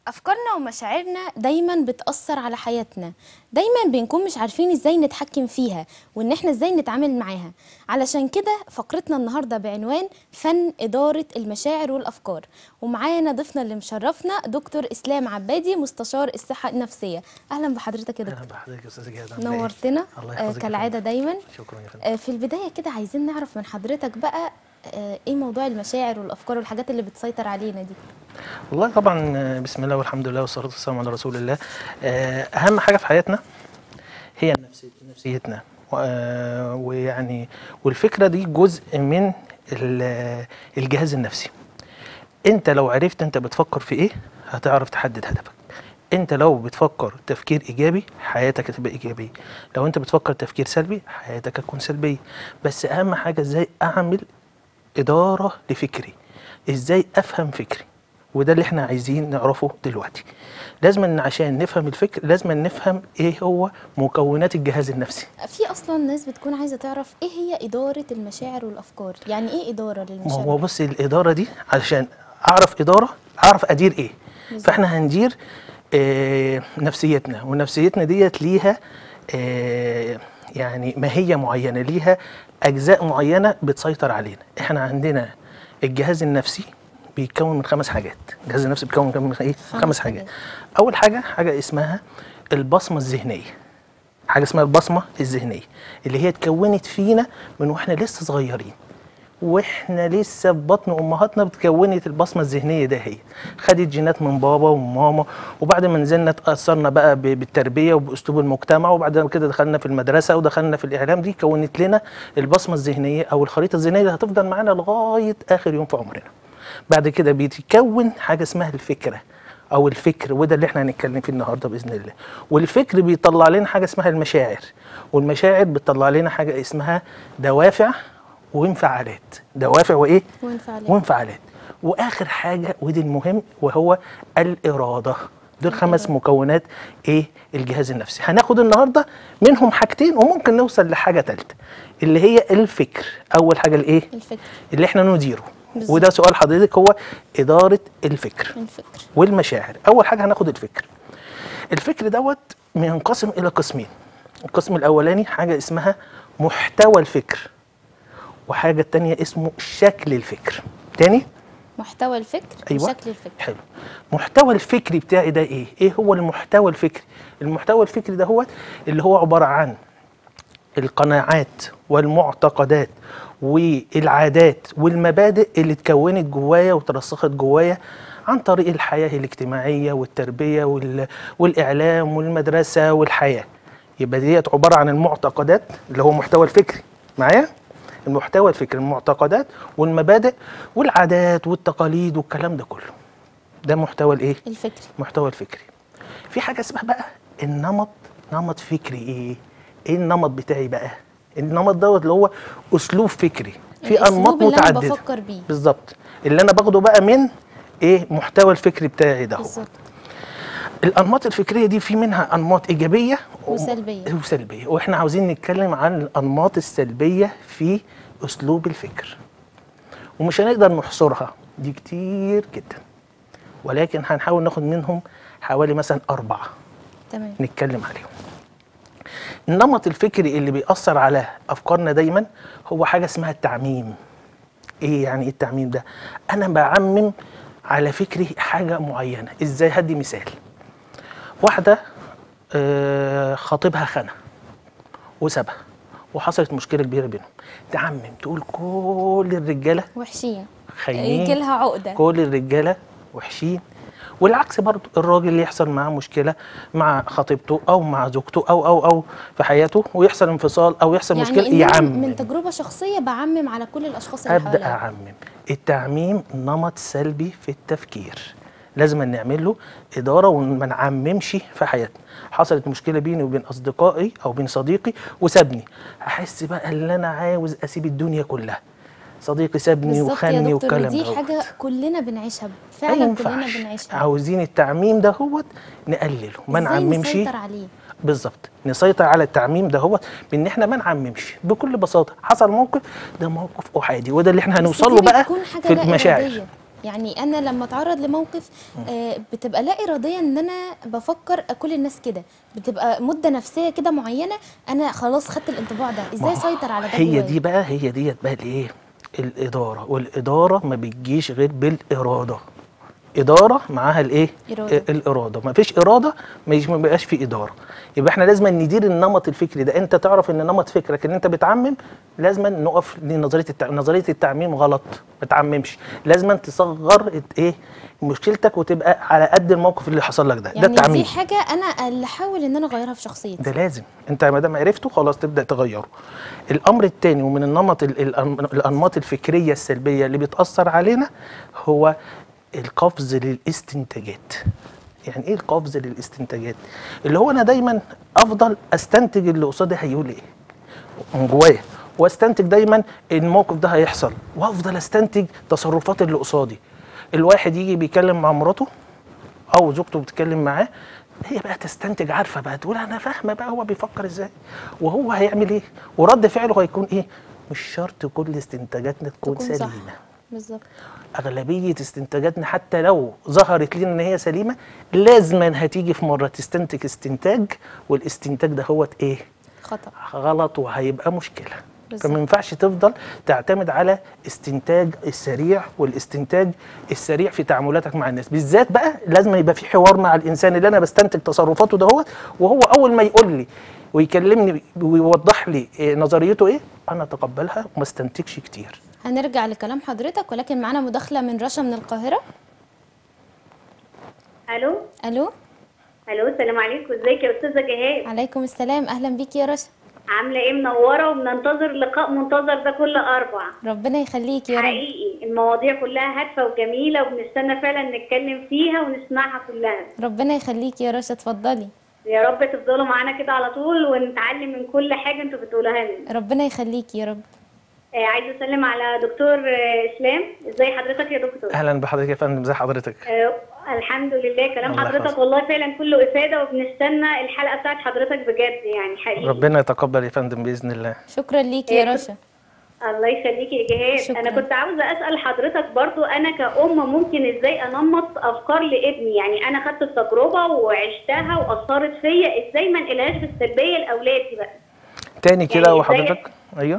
أفكارنا ومشاعرنا دايما بتأثر على حياتنا دايما بنكون مش عارفين ازاي نتحكم فيها وان احنا ازاي نتعامل معاها علشان كده فقرتنا النهاردة بعنوان فن إدارة المشاعر والأفكار ومعانا ضيفنا اللي مشرفنا دكتور إسلام عبادي مستشار الصحة النفسية أهلا بحضرتك يا اهلا دكتور بحضرتك يا استاذ جهاد عاملة إيه؟ نورتنا الله آه، يحفظك يا كالعادة فندم. دايما شكرا يا فندم آه، في البداية كده عايزين نعرف من حضرتك بقى آه، ايه موضوع المشاعر والأفكار والحاجات اللي بتسيطر علينا دي والله طبعا آه، بسم الله والحمد لله والصلاه والسلام على رسول الله آه، اهم حاجه في حياتنا هي نفسي نفسيتنا و- آه، ويعني والفكره دي جزء من ال- الجهاز النفسي انت لو عرفت انت بتفكر في ايه هتعرف تحدد هدفك انت لو بتفكر تفكير ايجابي حياتك هتبقى ايجابيه لو انت بتفكر تفكير سلبي حياتك هتكون سلبيه بس اهم حاجه ازاي اعمل اداره لفكري ازاي افهم فكري وده اللي احنا عايزين نعرفه دلوقتي لازم ان عشان نفهم الفكر لازم نفهم ايه هو مكونات الجهاز النفسي في اصلا ناس بتكون عايزه تعرف ايه هي اداره المشاعر والافكار يعني ايه اداره ما للمشاعر هو بص الاداره دي علشان اعرف اداره اعرف ادير ايه بالظبط. فاحنا هندير آه نفسيتنا ونفسيتنا ديت ليها آه يعني ماهيه معينه ليها اجزاء معينه بتسيطر علينا احنا عندنا الجهاز النفسي بيتكون من خمس حاجات الجهاز النفسي بيتكون من ايه خمس خمس حاجات. حاجات اول حاجه حاجه اسمها البصمه الذهنيه حاجه اسمها البصمه الذهنيه اللي هي اتكونت فينا من واحنا لسه صغيرين واحنا لسه في بطن امهاتنا بتكونت البصمه الذهنيه ده هي خدت جينات من بابا وماما وبعد ما نزلنا اتاثرنا بقى ب- بالتربيه وباسلوب المجتمع وبعد كده دخلنا في المدرسه ودخلنا في الاعلام دي كونت لنا البصمه الذهنيه او الخريطه الذهنيه اللي هتفضل معانا لغايه اخر يوم في عمرنا بعد كده بيتكون حاجه اسمها الفكره او الفكر وده اللي احنا هنتكلم فيه النهارده باذن الله والفكر بيطلع لنا حاجه اسمها المشاعر والمشاعر بتطلع لنا حاجه اسمها دوافع وانفعالات دوافع وايه وانفعالات وانفعالات واخر حاجه ودي المهم وهو الاراده دول خمس مكونات ايه الجهاز النفسي هناخد النهارده منهم حاجتين وممكن نوصل لحاجه ثالثه اللي هي الفكر اول حاجه الايه الفكر اللي احنا نديره بالظبط. وده سؤال حضرتك هو اداره الفكر الفكر والمشاعر اول حاجه هناخد الفكر الفكر دوت بينقسم الى قسمين القسم الاولاني حاجه اسمها محتوى الفكر وحاجه التانية اسمه شكل الفكر تاني محتوى الفكر أيوة. وشكل الفكر حلو محتوى الفكري بتاعي ده ايه ايه هو المحتوى الفكري المحتوى الفكري ده هو اللي هو عباره عن القناعات والمعتقدات والعادات والمبادئ اللي اتكونت جوايا وترسخت جوايا عن طريق الحياة الاجتماعية والتربية وال... والإعلام والمدرسة والحياة يبقى ديت عبارة عن المعتقدات اللي هو محتوى الفكري معايا المحتوى الفكري المعتقدات والمبادئ والعادات والتقاليد والكلام ده كله ده محتوى الايه الفكر محتوى الفكري في حاجه اسمها بقى النمط نمط فكري ايه ايه النمط بتاعي بقى النمط دوت اللي هو اسلوب فكري في الأسلوب انماط اللي أنا متعدده بفكر بيه. بالظبط اللي انا باخده بقى من ايه محتوى الفكري بتاعي ده هو. بالظبط الانماط الفكريه دي في منها انماط ايجابيه و- وسلبية. وسلبيه واحنا عاوزين نتكلم عن الانماط السلبيه في اسلوب الفكر ومش هنقدر نحصرها دي كتير جدا ولكن هنحاول ناخد منهم حوالي مثلا اربعه تمام نتكلم عليهم النمط الفكري اللي بيأثر على أفكارنا دايما هو حاجة اسمها التعميم إيه يعني إيه التعميم ده؟ أنا بعمم على فكري حاجة معينة إزاي هدي مثال واحدة آه، خطيبها خانها وسابها وحصلت مشكلة كبيرة بينهم تعمم تقول كل الرجالة وحشين خاينين يجي لها عقده كل الرجاله وحشين والعكس برضو الراجل اللي يحصل معاه مشكله مع خطيبته او مع زوجته او او او في حياته ويحصل انفصال او يحصل يعني مشكله إن أنا يعمم من تجربه شخصيه بعمم على كل الاشخاص اللي ابدا حواليا اعمم التعميم نمط سلبي في التفكير لازم نعمل له اداره وما نعممش في حياتنا حصلت مشكله بيني وبين اصدقائي او بين صديقي وسابني احس بقى ان انا عاوز اسيب الدنيا كلها صديقي سابني بالظبط يا وخاني دكتور والكلام ودي دوت. حاجه كلنا بنعيشها ما فعلا كلنا ينفعش بنعيشها عاوزين التعميم ده هو نقلله ما إزاي نعممش نسيطر عليه بالظبط نسيطر على التعميم ده هو بان احنا ما نعممش بكل بساطه حصل موقف ده موقف احادي وده اللي احنا بس هنوصل دي له بقى بتكون حاجة في لا المشاعر إرادية. يعني انا لما اتعرض لموقف آه بتبقى لا اراديا ان انا بفكر كل الناس كده بتبقى مده نفسيه كده معينه انا خلاص خدت الانطباع ده ما ازاي هو اسيطر على ده هي جوايا؟ دي بقى هي ديت بقى الايه الاداره والاداره ما بتجيش غير بالاراده اداره معاها الايه إرادة. آه، الاراده ما فيش اراده ما يج- ما بيبقاش في اداره يبقى احنا لازم ندير النمط الفكري ده انت تعرف ان نمط فكرك ان انت بتعمم لازم نقف لنظريه التع... نظريه التعميم غلط ما تعممش لازم تصغر الت- ايه مشكلتك وتبقى على قد الموقف اللي حصل لك ده ده يعني التعميم دي حاجه انا اللي احاول ان انا اغيرها في شخصيتي ده لازم انت ما دام عرفته خلاص تبدا تغيره الامر الثاني ومن النمط ال- الأن- الانماط الفكريه السلبيه اللي بتاثر علينا هو القفز للاستنتاجات يعني ايه القفز للاستنتاجات اللي هو انا دايما افضل استنتج اللي قصادي هيقول ايه من جوايا واستنتج دايما الموقف ده هيحصل وافضل استنتج تصرفات اللي قصادي الواحد يجي بيتكلم مع مراته او زوجته بتتكلم معاه هي بقى تستنتج عارفه بقى تقول انا فاهمه بقى هو بيفكر ازاي وهو هيعمل ايه ورد فعله هيكون ايه مش شرط كل استنتاجاتنا تكون, تكون صح سليمه بالظبط اغلبيه استنتاجاتنا حتى لو ظهرت لنا ان هي سليمه لازما هتيجي في مره تستنتج استنتاج والاستنتاج ده هو ايه خطا غلط وهيبقى مشكله بالظبط. فما ينفعش تفضل تعتمد على استنتاج السريع والاستنتاج السريع في تعاملاتك مع الناس بالذات بقى لازم يبقى في حوار مع الانسان اللي انا بستنتج تصرفاته ده هو وهو اول ما يقول لي ويكلمني ويوضح لي إيه نظريته ايه انا اتقبلها وما استنتجش كتير هنرجع لكلام حضرتك ولكن معانا مداخله من رشا من القاهره الو الو الو السلام عليكم ازيك يا استاذه جهاد عليكم السلام اهلا بيكي يا رشا عامله ايه منوره وبننتظر لقاء منتظر ده كل اربع ربنا يخليكي يا رب حقيقي المواضيع كلها هادفه وجميله وبنستنى فعلا نتكلم فيها ونسمعها كلها ربنا يخليكي يا رشا اتفضلي يا رب تفضلوا معانا كده على طول ونتعلم من كل حاجه انتوا بتقولوها لنا ربنا يخليكي يا رب آه عايزه اسلم على دكتور آه اسلام ازي حضرتك يا دكتور اهلا بحضرتك يا فندم ازي حضرتك آه الحمد لله كلام الله حضرتك يحفظك. والله فعلا كله افاده وبنستنى الحلقه بتاعت حضرتك بجد يعني حقيقي ربنا يتقبل يا فندم باذن الله شكرا ليكي يا إيه، رشا الله يخليكي يا جهاد شكراً. انا كنت عاوزه اسال حضرتك برضو انا كأم ممكن ازاي انمط افكار لابني يعني انا خدت التجربه وعشتها واثرت فيا ازاي ما انقلهاش بالسلبيه لاولادي بقى تاني كده يعني وحضرتك ايوه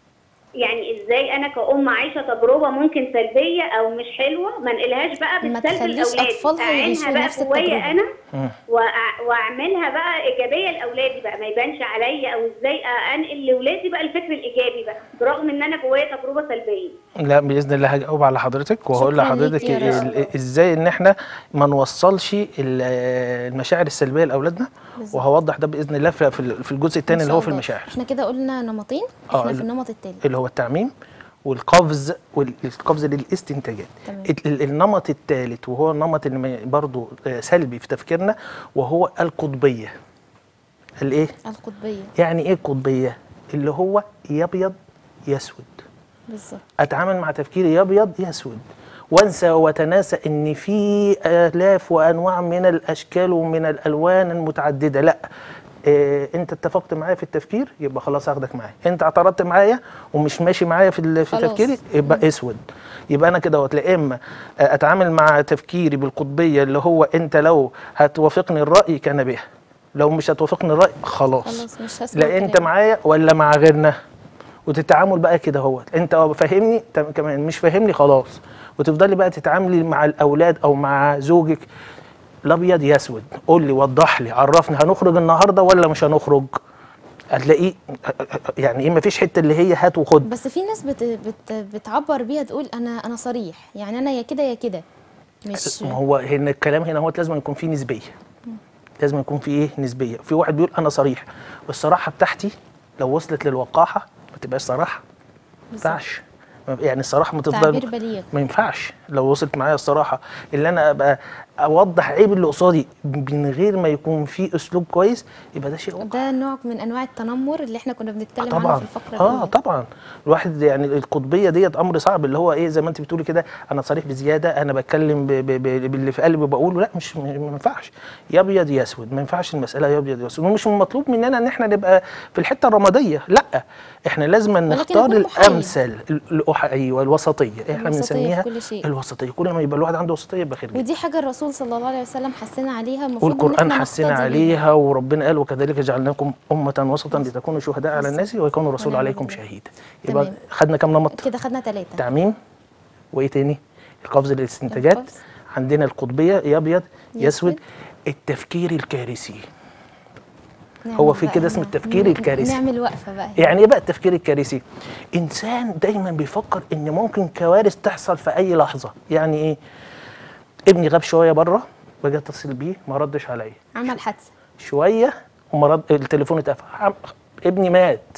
يعني ازاي انا كأم عايشه تجربه ممكن سلبيه او مش حلوه ما انقلهاش بقى ما بالسلب تخليش لاولادي أطفالها يعيشوا أعينها نفس بقى جوايا التجربة. انا مم. وأع- واعملها بقى ايجابيه لاولادي بقى ما يبانش عليا او ازاي انقل لاولادي بقى الفكر الايجابي بقى برغم ان انا جوايا تجربه سلبيه لا باذن الله هجاوب على حضرتك وهقول شكراً لحضرتك ليك يا ال- رشا. ازاي ان احنا ما نوصلش ال- المشاعر السلبيه لاولادنا بالظبط. وهوضح ده باذن الله في في الجزء الثاني إن اللي شاء هو في الله. المشاعر احنا كده قلنا نمطين آه، احنا ال- في النمط التالت اللي هو التعميم والقفز والقفز للاستنتاجات تمام. ال- ال- النمط الثالث وهو النمط اللي ما- برضو آه، سلبي في تفكيرنا وهو القطبيه الايه القطبيه يعني ايه القطبيه اللي هو يا ابيض يا اسود بالظبط اتعامل مع تفكيري يا ابيض يا اسود وانسى وتناسى ان في الاف وانواع من الاشكال ومن الالوان المتعدده لا إيه انت اتفقت معايا في التفكير يبقى خلاص اخدك معايا انت اعترضت معايا ومش ماشي معايا في ال- في خلاص. تفكيري يبقى اسود يبقى انا كده وقت لا اما اتعامل مع تفكيري بالقطبيه اللي هو انت لو هتوافقني الراي كان بها لو مش هتوافقني الراي خلاص خلاص مش هسمع لا انت كلامك. معايا ولا مع غيرنا وتتعامل بقى كده هو انت فاهمني تم- كمان مش فاهمني خلاص وتفضلي بقى تتعاملي مع الاولاد او مع زوجك الابيض يا اسود قول لي وضح لي عرفني هنخرج النهارده ولا مش هنخرج هتلاقيه يعني ايه مفيش حته اللي هي هات وخد بس في ناس بت بت بتعبر بيها تقول انا انا صريح يعني انا يا كده يا كده مش ما هو هنا الكلام هنا هو لازم يكون فيه نسبيه لازم يكون فيه ايه نسبيه في واحد بيقول انا صريح والصراحه بتاعتي لو وصلت للوقاحه ما تبقاش صراحه ما ينفعش يعني الصراحه ما تفضل تعبير بليغ ما ينفعش لو وصلت معايا الصراحه اللي انا ابقى اوضح عيب اللي قصادي من غير ما يكون في اسلوب كويس يبقى ده شيء ده نوع من انواع التنمر اللي احنا كنا بنتكلم عنه طبعا في الفقره اه الأولى. طبعا الواحد يعني القطبيه ديت امر صعب اللي هو ايه زي ما انت بتقولي كده انا صريح بزياده انا بتكلم ب- ب- ب- باللي في قلبي بقوله لا مش ما ينفعش يا ابيض يا اسود ما ينفعش المساله يا ابيض يا اسود ومش مطلوب مننا ان احنا نبقى في الحته الرماديه لا احنا لازم نختار يكون محايد. الامثل ال- الأح- ايوه الوسطيه احنا الوسطية في بنسميها كل شيء. الوسطيه كل ما يبقى الواحد عنده وسطيه يبقى خير جدا ودي حاجه الرسول صلى الله عليه وسلم حسنا عليها المفروض إن والقرآن إحنا حسنا نقتدي بيها. عليها وربنا قال وكذلك جعلناكم أمة وسطا لتكونوا شهداء على الناس ويكون الرسول ونعم عليكم بالله. شهيدا يبقى تمام. خدنا كام نمط كده خدنا ثلاثه تعميم وإيه تاني القفز للاستنتاجات القفز. عندنا القطبية يا أبيض يا أسود يسود. التفكير الكارثي نعمل هو في بقى كده اسمه هنا- التفكير ن- الكارثي. نعمل وقفه بقى هنا. يعني ايه بقى التفكير الكارثي؟ انسان دايما بيفكر ان ممكن كوارث تحصل في اي لحظه، يعني ايه؟ ابني غاب شويه بره باجي اتصل بيه ما ردش عليا، عمل حادثه شويه وما رد التليفون اتقفل عم- ابني مات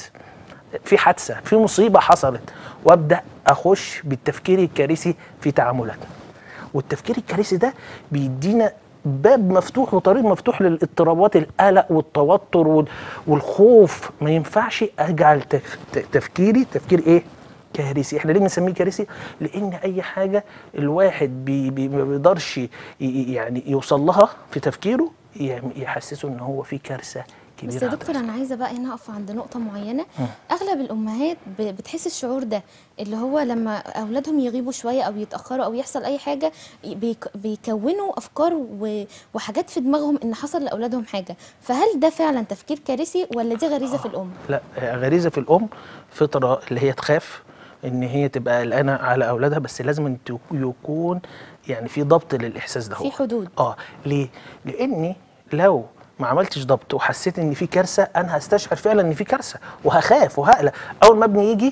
في حادثه في مصيبه حصلت وابدا اخش بالتفكير الكارثي في تعاملاتنا والتفكير الكارثي ده بيدينا باب مفتوح وطريق مفتوح للاضطرابات القلق والتوتر وال- والخوف ما ينفعش اجعل تف- ت- تفكيري تفكير ايه كارثي احنا ليه بنسميه كارثي لان اي حاجه الواحد بي بي ما بيقدرش ي- ي- يعني يوصل لها في تفكيره يعم- يحسسه ان هو في كارثه كبيره بس يا هتحصل. دكتور انا عايزه بقى هنا اقف عند نقطه معينه اغلب الامهات ب- بتحس الشعور ده اللي هو لما اولادهم يغيبوا شويه او يتاخروا او يحصل اي حاجه بيك- بيكونوا افكار و- وحاجات في دماغهم ان حصل لاولادهم حاجه فهل ده فعلا تفكير كارثي ولا دي غريزه في الام لا غريزه في الام فطره اللي هي تخاف ان هي تبقى قلقانه على اولادها بس لازم أن تك- يكون يعني في ضبط للاحساس ده في هو. حدود. اه ليه لاني لو ما عملتش ضبط وحسيت ان في كارثه انا هستشعر فعلا ان في كارثه وهخاف وهقلق اول ما ابني يجي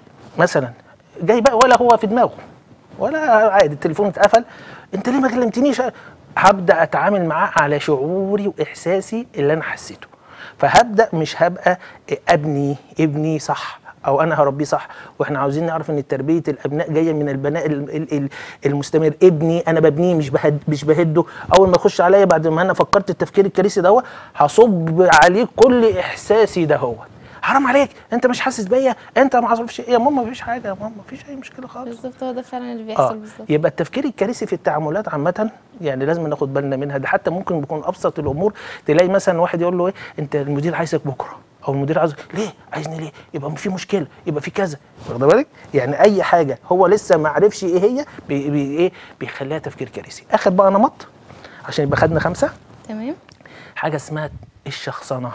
مثلا جاي بقى ولا هو في دماغه ولا عادي التليفون اتقفل انت ليه ما كلمتنيش هبدا اتعامل معاه على شعوري واحساسي اللي انا حسيته فهبدا مش هبقى ابني ابني صح او انا هربيه صح واحنا عاوزين نعرف ان تربيه الابناء جايه من البناء ال- ال- ال- المستمر ابني انا ببنيه مش بهد مش بهده اول ما يخش عليا بعد ما انا فكرت التفكير الكارثي ده هصب عليه كل احساسي ده هو حرام عليك انت مش حاسس بيا انت ما عارفش ايه يا ماما مفيش حاجه يا ماما مفيش اي مشكله خالص بالظبط هو ده فعلا اللي بيحصل اه بالظبط يبقى التفكير الكارثي في التعاملات عامه يعني لازم ناخد بالنا منها ده حتى ممكن يكون ابسط الامور تلاقي مثلا واحد يقول له ايه انت المدير عايزك بكره او المدير عايزك ليه عايزني ليه يبقى في مشكله يبقى في كذا واخد بالك يعني اي حاجه هو لسه ما عرفش ايه هي بي بي ايه بيخليها تفكير كارثي اخر بقى نمط عشان يبقى خدنا خمسه تمام حاجه اسمها الشخصنه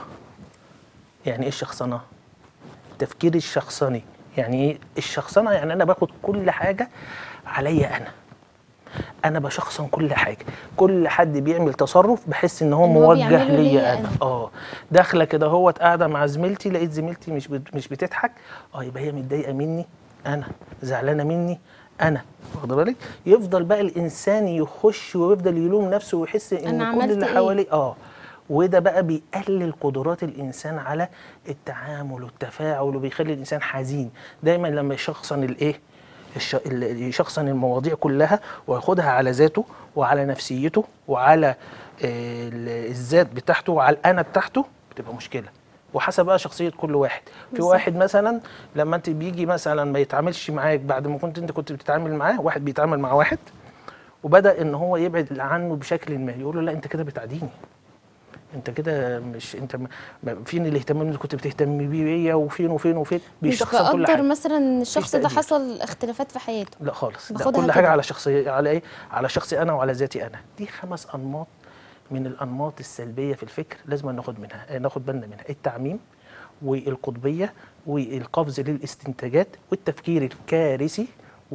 يعني ايه الشخصنه التفكير الشخصني يعني ايه الشخصنه يعني انا باخد كل حاجه عليا انا انا بشخصن كل حاجه كل حد بيعمل تصرف بحس ان هو إن هو موجه بيعمله ليا ليا انا أنا. اه داخله كده هوت قاعده مع زميلتي لقيت زميلتي مش بت- مش بتضحك اه يبقى هي متضايقه مني انا زعلانه مني انا واخد بالك يفضل بقى الانسان يخش ويفضل يلوم نفسه ويحس ان أنا كل عملت اللي إيه؟ حواليه اه وده بقى بيقلل قدرات الانسان على التعامل والتفاعل وبيخلي الانسان حزين دايما لما يشخصن الايه الش- ال- يشخصن المواضيع كلها وياخدها على ذاته وعلى نفسيته وعلى آه، ال- الذات بتاعته وعلى الانا بتاعته بتبقى مشكله وحسب بقى شخصيه كل واحد في بالظبط. واحد مثلا لما انت بيجي مثلا ما يتعاملش معاك بعد ما كنت انت كنت بتتعامل معاه واحد بيتعامل مع واحد وبدا ان هو يبعد عنه بشكل ما يقول له لا انت كده بتعديني انت كده مش انت م- م- فين الاهتمام اللي كنت بتهتم بيه بيا وفين وفين وفين مش بيشخصن كل بقدر حاجه مثلا إن الشخص ده تقدير. حصل اختلافات في حياته لا خالص ده باخدها كل كده. حاجه على شخصيه على ايه على شخصي انا وعلى ذاتي انا دي خمس انماط من الانماط السلبيه في الفكر لازم ناخد منها آه، ناخد بالنا منها التعميم والقطبيه والقفز للاستنتاجات والتفكير الكارثي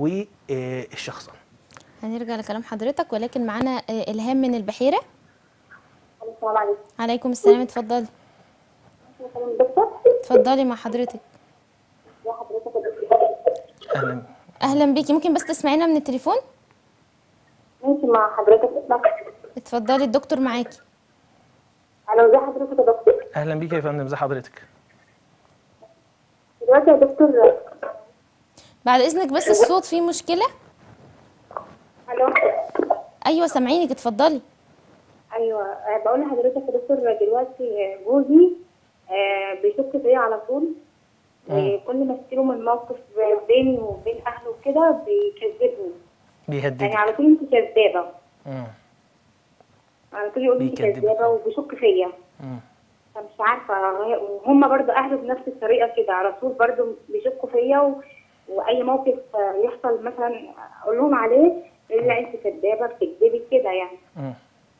والشخصنه هنرجع لكلام حضرتك ولكن معانا آه، الهام من البحيره السلام عليكم عليكم السلام اتفضلي دكتور اتفضلي مع حضرتك يا حضرتك يا دكتور اهلا اهلا بيكي ممكن بس تسمعينا من التليفون ماشي مع حضرتك اسمك اتفضلي الدكتور معاكي انا ازي حضرتك يا دكتور اهلا بيك يا فندم ازي حضرتك دلوقتي يا دكتور بعد اذنك بس الصوت فيه مشكله الو ايوه سامعينك اتفضلي ايوه آه، بقول لحضرتك يا دكتور دلوقتي آه، جوزي آه، بيشك فيا على طول وكل ما اشتري من موقف بيني وبين اهله كده بيكذبني يعني بيهددك على طول انت كذابه مم. على طول يقول لي انت بيكذبك. كذابه وبيشك فيا مم. فمش عارفه وهم برضو اهله بنفس الطريقه كده على طول برضو بيشكوا فيا و... واي موقف آه، يحصل مثلا اقول لهم عليه يقول لي لا انت كذابه بتكذبي كده يعني مم.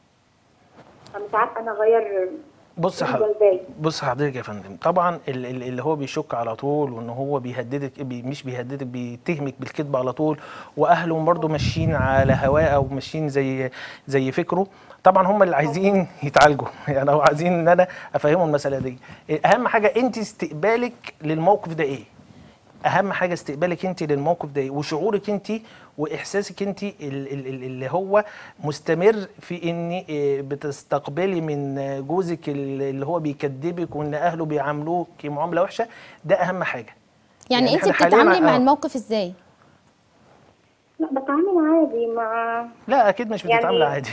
فمش عارفه انا اغير بص كده حضرتك ازاي بص حضرتك يا فندم طبعا ال- ال- اللي هو بيشك على طول وان هو بيهددك بي مش بيهددك بيتهمك بالكذب على طول واهله برضه ماشيين على هواه او ماشيين زي زي فكره طبعا هم اللي عايزين يتعالجوا يعني او عايزين ان انا افهمهم المساله دي اهم حاجه انت استقبالك للموقف ده ايه اهم حاجه استقبالك انت للموقف ده وشعورك انت واحساسك انت ال- ال- ال- اللي هو مستمر في ان اه، بتستقبلي من اه، جوزك ال- اللي هو بيكذبك وان اهله بيعاملوك معامله وحشه ده اهم حاجه يعني, يعني انت إحنا حالياً بتتعاملي مع اه. الموقف ازاي لا بتعامل عادي مع لا اكيد مش يعني- بتتعاملي عادي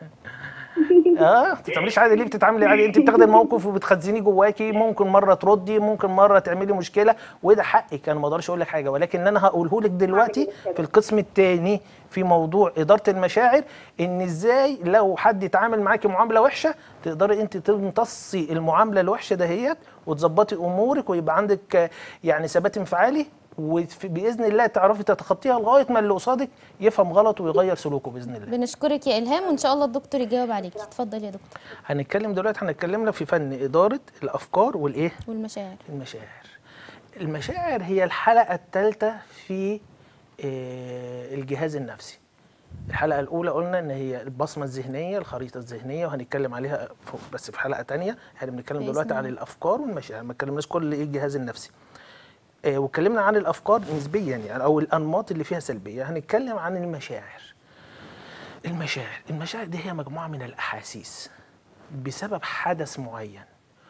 اه ما بتتعامليش عادي ليه بتتعاملي عادي انت بتاخدي الموقف وبتخزنيه جواكي ممكن مره تردي ممكن مره تعملي مشكله وده حقك انا ما اقدرش اقول لك حاجه ولكن اللي انا هقوله لك دلوقتي في القسم الثاني في موضوع اداره المشاعر ان ازاي لو حد اتعامل معاكي معامله وحشه تقدري انت تمتصي المعامله الوحشه دهيت وتظبطي امورك ويبقى عندك آه، يعني ثبات انفعالي وباذن الله تعرفي تتخطيها لغايه ما اللي قصادك يفهم غلط ويغير سلوكه باذن الله بنشكرك يا الهام وان شاء الله الدكتور يجاوب عليكي اتفضل يا دكتور هنتكلم دلوقتي هنتكلمنا في فن إدارة الأفكار والإيه؟ والمشاعر المشاعر. المشاعر هي الحلقة الثالثة في آه، الجهاز النفسي. الحلقة الأولى قلنا إن هي البصمة الذهنية، الخريطة الذهنية وهنتكلم عليها فوق بس في حلقة تانية، احنا بنتكلم بإذن دلوقتي عن الله. الأفكار والمشاعر، ما اتكلمناش كل إيه الجهاز النفسي. آه، واتكلمنا عن الأفكار نسبيا يعني أو الأنماط اللي فيها سلبية، هنتكلم عن المشاعر. المشاعر المشاعر دي هي مجموعة من الأحاسيس بسبب حدث معين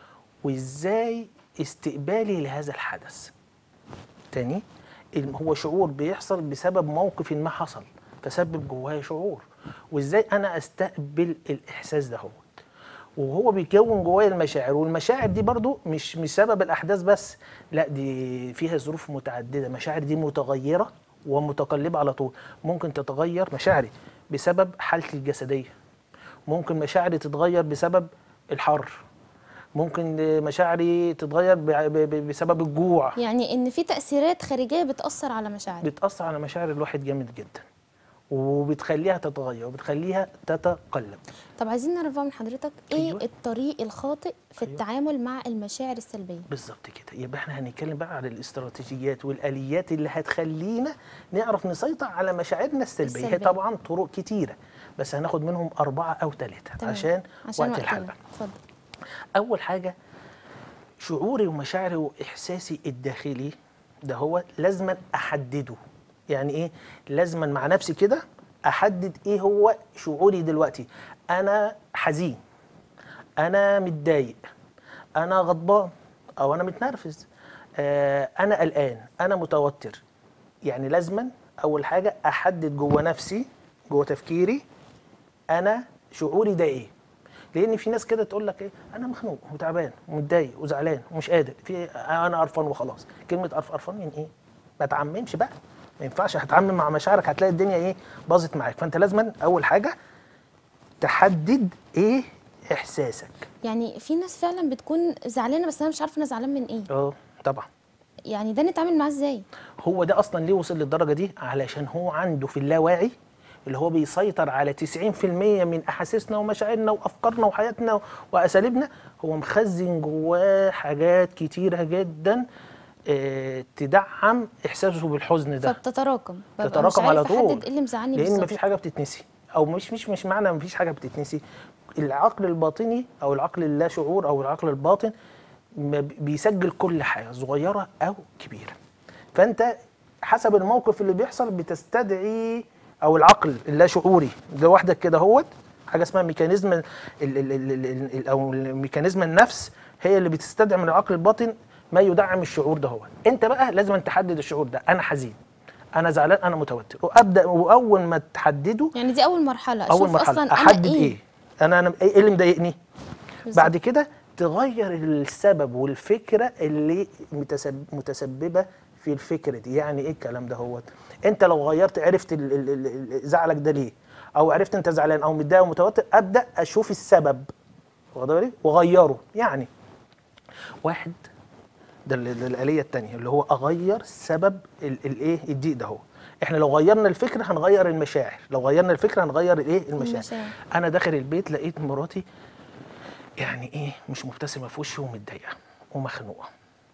وإزاي استقبالي لهذا الحدث تاني الم- هو شعور بيحصل بسبب موقف ما حصل فسبب جوايا شعور وإزاي أنا أستقبل الإحساس ده هو وهو بيكون جوايا المشاعر والمشاعر دي برضو مش مش سبب الاحداث بس لا دي فيها ظروف متعدده المشاعر دي متغيره ومتقلبه على طول ممكن تتغير مشاعري بسبب حالتي الجسديه ممكن مشاعري تتغير بسبب الحر ممكن مشاعري تتغير ب- ب- ب- بسبب الجوع يعني ان في تاثيرات خارجيه بتاثر على مشاعري بتاثر على مشاعر الواحد جامد جدا وبتخليها تتغير وبتخليها تتقلب طب عايزين نعرف بقى من حضرتك ايه أيوة. الطريق الخاطئ في أيوة. التعامل مع المشاعر السلبيه بالظبط كده يبقى احنا هنتكلم بقى على الاستراتيجيات والاليات اللي هتخلينا نعرف نسيطر على مشاعرنا السلبيه هي السلبية. طبعا طرق كتيره بس هناخد منهم اربعه او ثلاثه تمام. عشان, عشان وقت وقتنا. الحلقه اتفضل اول حاجه شعوري ومشاعري واحساسي الداخلي ده هو لازما احدده يعني ايه لازما مع نفسي كده احدد ايه هو شعوري دلوقتي انا حزين انا متضايق انا غضبان او انا متنرفز آه انا قلقان انا متوتر يعني لازما اول حاجه احدد جوه نفسي جوه تفكيري انا شعوري ده ايه لان في ناس كده تقول لك ايه انا مخنوق وتعبان ومتضايق وزعلان ومش قادر في انا قرفان وخلاص كلمه قرف قرفان من ايه ما تعممش بقى ما ينفعش هتعمم مع مشاعرك هتلاقي الدنيا ايه باظت معاك فانت لازما اول حاجه تحدد ايه احساسك يعني في ناس فعلا بتكون زعلانه بس انا مش عارفه انا زعلان من ايه اه طبعا يعني ده نتعامل معاه ازاي هو ده اصلا ليه وصل للدرجه دي علشان هو عنده في اللاواعي اللي هو بيسيطر على 90% من احاسيسنا ومشاعرنا وافكارنا وحياتنا واساليبنا هو مخزن جواه حاجات كتيره جدا آه، تدعم احساسه بالحزن ده فبتتراكم ببقى تتراكم مش على عارفة طول احدد ايه اللي مزعلني لان بالظبط مفيش حاجه بتتنسي او مش مش مش معنى مفيش حاجه بتتنسي العقل الباطني او العقل اللا شعور او العقل الباطن ما بي- بيسجل كل حاجه صغيره او كبيره فانت حسب الموقف اللي بيحصل بتستدعي او العقل اللا شعوري لوحدك كده هوت حاجه اسمها ميكانيزم ال ال ال ال ال ال او ميكانيزم النفس هي اللي بتستدعي من العقل الباطن ما يدعم الشعور ده هو انت بقى لازم تحدد الشعور ده انا حزين انا زعلان انا متوتر وابدا واول ما تحدده يعني دي اول مرحله اول اشوف مرحله اصلا احدد انا ايه, ايه انا انا ايه اللي مضايقني بالظبط. بعد كده تغير السبب والفكره اللي متسبب متسببه في الفكره دي يعني ايه الكلام ده هو انت لو غيرت عرفت ال- ال- ال- ال- زعلك ده ليه او عرفت انت زعلان او متضايق ومتوتر ابدا اشوف السبب واخد بالك واغيره يعني واحد ده ال- ده الآلية التانية اللي هو أغير سبب ال- الإيه الضيق ده هو إحنا لو غيرنا الفكرة هنغير المشاعر لو غيرنا الفكرة هنغير الإيه المشاعر المشاعر. أنا داخل البيت لقيت مراتي يعني إيه مش مبتسمة في وشي ومتضايقة ومخنوقة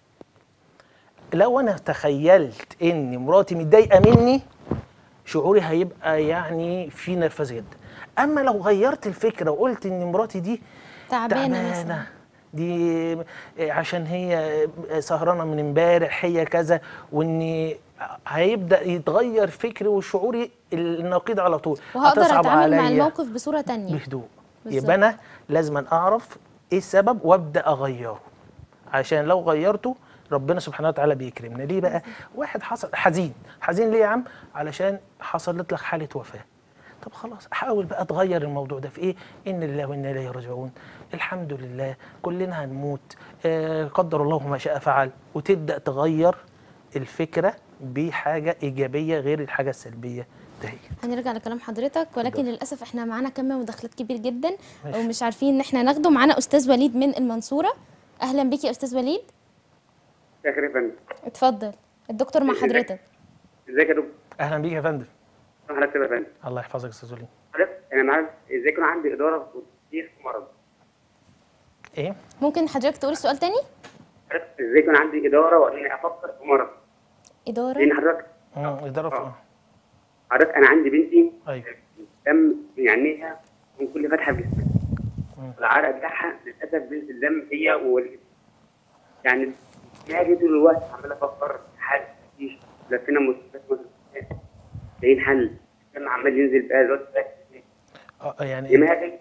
لو أنا تخيلت إن مراتي متضايقة مني شعوري هيبقى يعني في نرفزة جدا أما لو غيرت الفكرة وقلت إن مراتي دي تعبانه مثلا دي عشان هي سهرانه من امبارح هي كذا وان هيبدا يتغير فكري وشعوري النقيض على طول وهقدر هتصعب اتعامل مع عليا الموقف بصوره تانية بهدوء بالظبط. يبقى انا لازم اعرف ايه السبب وابدا اغيره عشان لو غيرته ربنا سبحانه وتعالى بيكرمنا ليه بقى واحد حصل حزين حزين ليه يا عم علشان حصلت لك حاله وفاه طب خلاص حاول بقى تغير الموضوع ده في ايه ان لله وانا اليه راجعون الحمد لله كلنا هنموت آه قدر الله ما شاء فعل وتبدا تغير الفكره بحاجه ايجابيه غير الحاجه السلبيه ده هي هنرجع لكلام حضرتك ولكن للاسف احنا معانا كم مداخلات كبير جدا ماشي. ومش عارفين ان احنا ناخده معانا استاذ وليد من المنصوره اهلا بيك يا استاذ وليد شكرا يا فندم اتفضل الدكتور مع حضرتك ازيك يا دكتور اهلا بيك يا فندم حضرتك يا فندم الله يحفظك يا استاذ وليد حضرتك انا معاك ازاي يكون عندي اداره وتفكير في مرض ايه ممكن حضرتك تقول السؤال تاني حضرتك ازاي يكون عندي اداره واني افكر في مرض اداره لان حضرتك مم، اداره في- آه. حضرتك انا عندي بنتي ايوه دم من عينيها من كل فتحه في جسمها العرق بتاعها للاسف بينزل دم هي ووالدتي يعني هاجي طول الوقت عمال افكر حل مفيش لفينا مستشفيات مستشفيات لاقيين حل الدم عمال ينزل بقى الوقت بقى اه يعني دماغي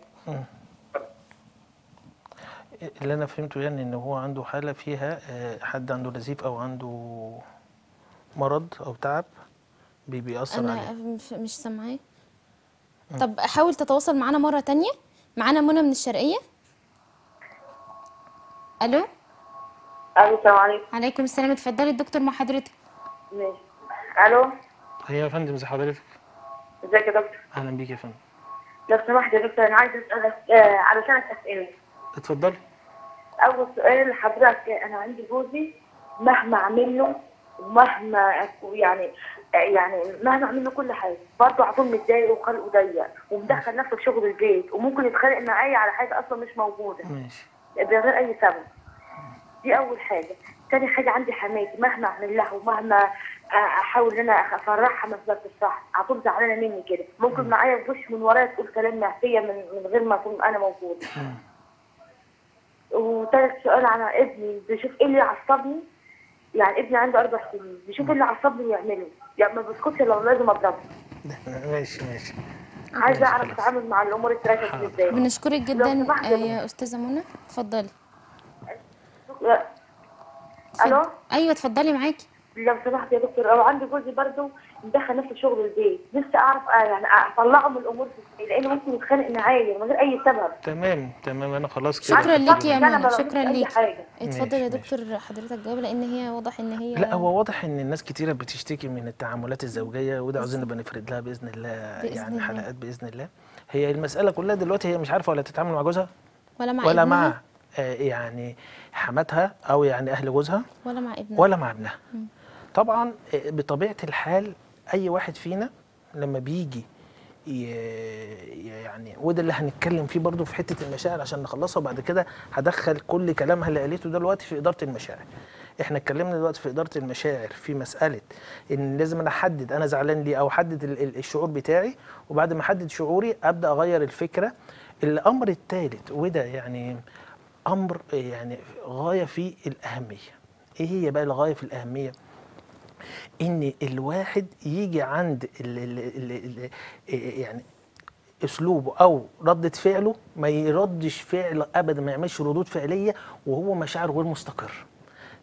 اللي انا فهمته يعني ان هو عنده حاله فيها آه، حد عنده نزيف او عنده مرض او تعب بي- بيأثر انا عليه مش- مش سامعاه طب حاول تتواصل معانا مره تانية معانا منى من الشرقيه الو الو السلام عليكم عليكم السلام اتفضلي الدكتور مع حضرتك ماشي الو هي يا فندم زي حضرتك ازيك يا دكتور اهلا بيك يا فندم لو سمحت يا دكتور انا عايزه اسالك آه علشان اسئله اتفضلي اول سؤال لحضرتك انا عندي جوزي مهما اعمل له ومهما أكو- يعني يعني مهما اعمل له كل حاجه برضه على طول متضايق وخلقه ضيق ومدخل نفسه في شغل البيت وممكن يتخانق معايا على حاجه اصلا مش موجوده ماشي بغير اي سبب دي اول حاجه تاني حاجه عندي حماتي مهما اعمل لها ومهما آه، احاول ان انا افرحها ما بتفرحش على طول زعلانه مني كده ممكن معايا تخش من ورايا تقول كلام نهفيه من من غير ما اكون انا موجوده وتالت سؤال عن ابني بيشوف ايه اللي يعصبني يعني ابني عنده اربع سنين بيشوف ايه اللي يعصبني ويعمله يعني ما بسكتش لو لازم اضربه ماشي ماشي عايزه اعرف خلاص. اتعامل مع الامور الثلاثه دي ازاي بنشكرك لو جدا سمحت آه، يا يا استاذه منى اتفضلي الو ايوه اتفضلي معاكي لو سمحت يا دكتور او عندي جوزي برضه مدخل نفسه في شغل البيت نفسي اعرف آه يعني اطلعه من الامور دي لانه ممكن يتخانق معايا من غير اي سبب تمام تمام انا خلاص كده شكرا ليكي يا أنا ما منى بعملش شكرا أي ليكي حاجة. اتفضل يا ماشي، دكتور حضرتك جاوب لان هي واضح ان هي لا هو واضح ان الناس كتيره بتشتكي من التعاملات الزوجيه وده عاوزين نبقى نفرد لها باذن الله بإذن يعني الله. حلقات باذن الله هي المساله كلها دلوقتي هي مش عارفه ولا تتعامل مع جوزها ولا مع ولا ابنها مع آه، يعني حماتها او يعني اهل جوزها ولا مع ابنها ولا مع ابنها طبعا آه، بطبيعه الحال اي واحد فينا لما بيجي ي- يعني وده اللي هنتكلم فيه برضو في حته المشاعر عشان نخلصها وبعد كده هدخل كل كلامها اللي قالته دلوقتي في اداره المشاعر احنا اتكلمنا دلوقتي في اداره المشاعر في مساله ان لازم انا احدد انا زعلان ليه او احدد ال- ال- الشعور بتاعي وبعد ما احدد شعوري ابدا اغير الفكره الامر الثالث وده يعني امر يعني غايه في الاهميه ايه هي بقى الغايه في الاهميه ان الواحد يجي عند ال ال ال ال يعني اسلوبه او ردة فعله ما يردش فعل ابدا ما يعملش ردود فعليه وهو مشاعره غير مستقر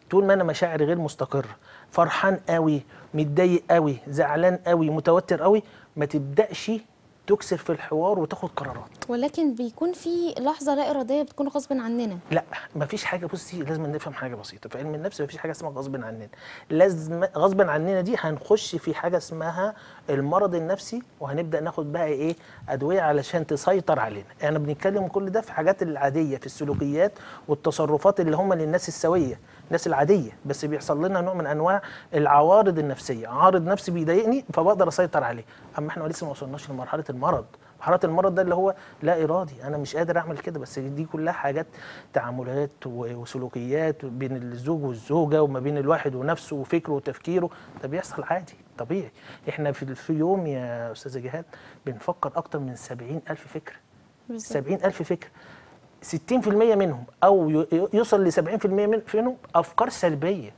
طول ما انا مشاعري غير مستقره فرحان قوي متضايق قوي زعلان قوي متوتر قوي ما تبداش تكسر في الحوار وتاخد قرارات ولكن بيكون في لحظه لا اراديه بتكون غصب عننا لا مفيش حاجه بصي لازم نفهم حاجه بسيطه في علم النفس مفيش حاجه اسمها غصب عننا لازم غصب عننا دي هنخش في حاجه اسمها المرض النفسي وهنبدا ناخد بقى ايه ادويه علشان تسيطر علينا احنا بنتكلم كل ده في حاجات العاديه في السلوكيات والتصرفات اللي هم للناس السويه الناس العاديه بس بيحصل لنا نوع من انواع العوارض النفسيه عارض نفسي بيضايقني فبقدر اسيطر عليه اما احنا لسه ما وصلناش لمرحله المرض مرحله المرض ده اللي هو لا ارادي انا مش قادر اعمل كده بس دي كلها حاجات تعاملات و- وسلوكيات بين الزوج والزوجه وما بين الواحد ونفسه وفكره وتفكيره ده بيحصل عادي طبيعي احنا في في يوم يا استاذه جهاد بنفكر اكتر من 70 الف فكره بالظبط 70 ألف فكرة 60% منهم أو ي- يوصل ل 70% من- منهم أفكار سلبية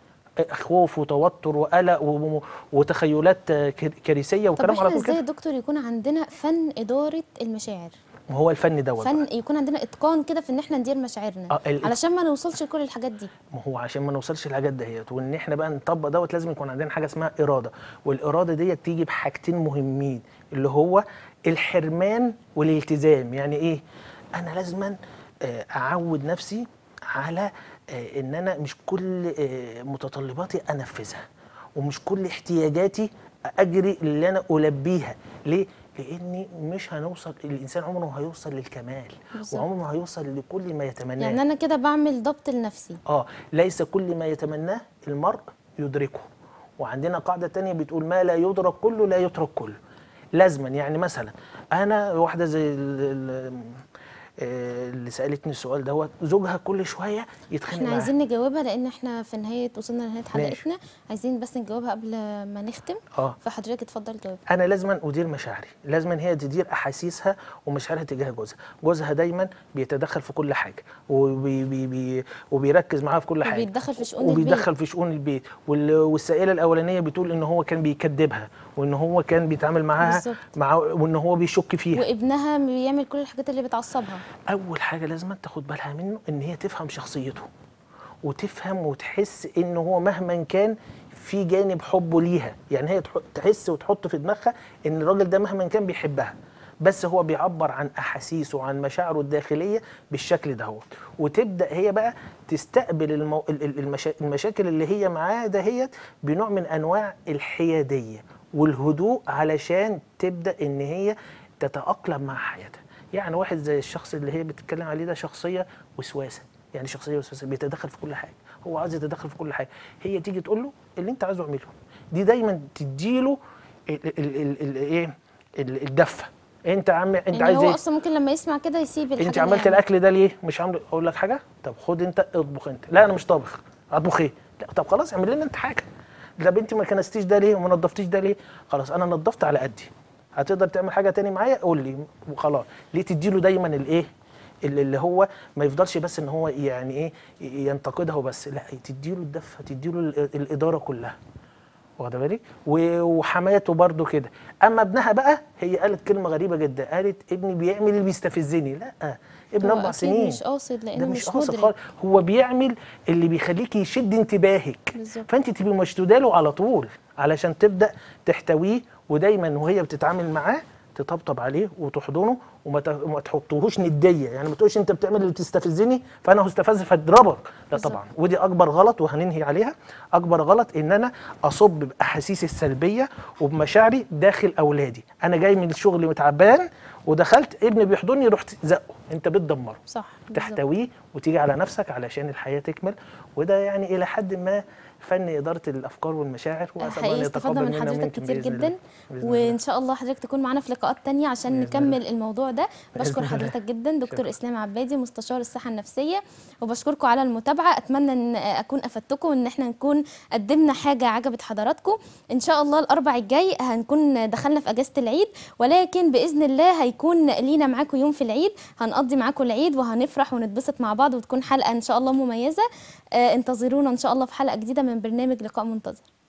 خوف وتوتر وقلق و- وتخيلات ك- كارثية طب وكلام على احنا طول ازاي يا كده دكتور يكون عندنا فن اداره المشاعر ما هو الفن دوت فن بقى. يكون عندنا اتقان كده في ان احنا ندير مشاعرنا آه، ال- علشان ما نوصلش لكل الحاجات دي ما هو عشان ما نوصلش للحاجات دهيت وان احنا بقى نطبق دوت لازم يكون عندنا حاجه اسمها اراده والاراده ديت تيجي بحاجتين مهمين اللي هو الحرمان والالتزام يعني ايه انا لازما آه، اعود نفسي على آه، ان انا مش كل آه، متطلباتي انفذها ومش كل احتياجاتي اجري اللي انا البيها ليه لاني مش هنوصل الانسان عمره ما هيوصل للكمال بالظبط. وعمره ما هيوصل لكل ما يتمناه يعني انا كده بعمل ضبط لنفسي اه ليس كل ما يتمناه المرء يدركه وعندنا قاعده تانية بتقول ما لا يدرك كله لا يترك كله لازما يعني مثلا انا واحده زي ال- ال- آه، اللي سالتني السؤال دوت زوجها كل شويه يتخانق احنا معاها عايزين نجاوبها لان احنا في نهايه وصلنا لنهايه ماشي. حلقتنا عايزين بس نجاوبها قبل ما نختم اه فحضرتك اتفضل جاوب انا لازما ادير مشاعري لازما هي تدير احاسيسها ومشاعرها تجاه جوزها جوزها دايما بيتدخل في كل حاجه وبي بي بي وبيركز معاها في كل حاجه وبيتدخل في شؤون وبيتدخل في شؤون البيت وال- والسائله الاولانيه بتقول ان هو كان بيكذبها وان هو كان بيتعامل معاها بالظبط. مع وان هو بيشك فيها وابنها بيعمل كل الحاجات اللي بتعصبها اول حاجه لازم تاخد بالها منه ان هي تفهم شخصيته وتفهم وتحس ان هو مهما كان في جانب حبه ليها يعني هي تح- تحس وتحط في دماغها ان الراجل ده مهما كان بيحبها بس هو بيعبر عن احاسيسه وعن مشاعره الداخليه بالشكل دهوت وتبدا هي بقى تستقبل المو... ال- ال- المشا... المشاكل اللي هي معاه دهيت بنوع من انواع الحياديه والهدوء علشان تبدا ان هي تتاقلم مع حياتها يعني واحد زي الشخص اللي هي بتتكلم عليه ده شخصيه وسواسه يعني شخصيه وسواسه بيتدخل في كل حاجه هو عايز يتدخل في كل حاجه هي تيجي تقول له اللي انت عايزه اعمله دي دايما تديله ال- ال- ال- ال- ايه ال- الدفه انت عم انت يعني عايز هو ايه اصلا ممكن لما يسمع كده يسيب الحاجه انت اللي عملت يعملها. الاكل ده ليه مش عامله اقول لك حاجه طب خد انت اطبخ انت لا انا مش طابخ اطبخ ايه لا طب خلاص اعمل لنا انت حاجه لا بنتي ما كنستيش ده ليه وما نضفتيش ده ليه خلاص انا نضفت على قدي هتقدر تعمل حاجه تاني معايا قول لي وخلاص ليه تديله دايما الايه اللي اللي هو ما يفضلش بس ان هو يعني ايه ينتقدها وبس لا تديله الدفه تديله ال- الاداره كلها واخده بالك و- وحماته برضو كده اما ابنها بقى هي قالت كلمه غريبه جدا قالت ابني بيعمل اللي بيستفزني لا ابن هو اربع أكيد سنين مش قاصد ده لانه مش مش قاصد مدرك خالص هو بيعمل اللي بيخليك يشد انتباهك بالظبط. فانت تبقي مشدوده له على طول علشان تبدا تحتويه ودايما وهي بتتعامل معاه تطبطب عليه وتحضنه وما ت- وما تحطهوش نديه يعني ما تقولش انت بتعمل اللي تستفزني فانا هستفز فاضربك لا بالظبط. طبعا ودي اكبر غلط وهننهي عليها اكبر غلط ان انا اصب باحاسيسي السلبيه وبمشاعري داخل اولادي انا جاي من الشغل متعبان ودخلت ابني بيحضني رحت زقه انت بتدمره صح بالظبط. تحتويه وتيجي على نفسك علشان الحياه تكمل وده يعني الى حد ما فن اداره الافكار والمشاعر وأسأل الله أن حقيقي استفدنا يتقبل من منا حضرتك ومنكم كتير بإذن جدا الله. بإذن وان الله. شاء الله حضرتك تكون معانا في لقاءات تانية عشان بإذن نكمل الله. الموضوع ده بشكر بإذن الله. حضرتك جدا دكتور شكرا. اسلام عبادي مستشار الصحه النفسيه وبشكركم على المتابعه اتمنى ان اكون افدتكم وان احنا نكون قدمنا حاجه عجبت حضراتكم ان شاء الله الاربع الجاي هنكون دخلنا في اجازه العيد ولكن باذن الله هيكون لينا معاكم يوم في العيد هنقضي معاكم العيد وهنفرح ونتبسط مع بعض وتكون حلقه ان شاء الله مميزه آه، انتظرونا ان شاء الله في حلقه جديده من برنامج لقاء منتظر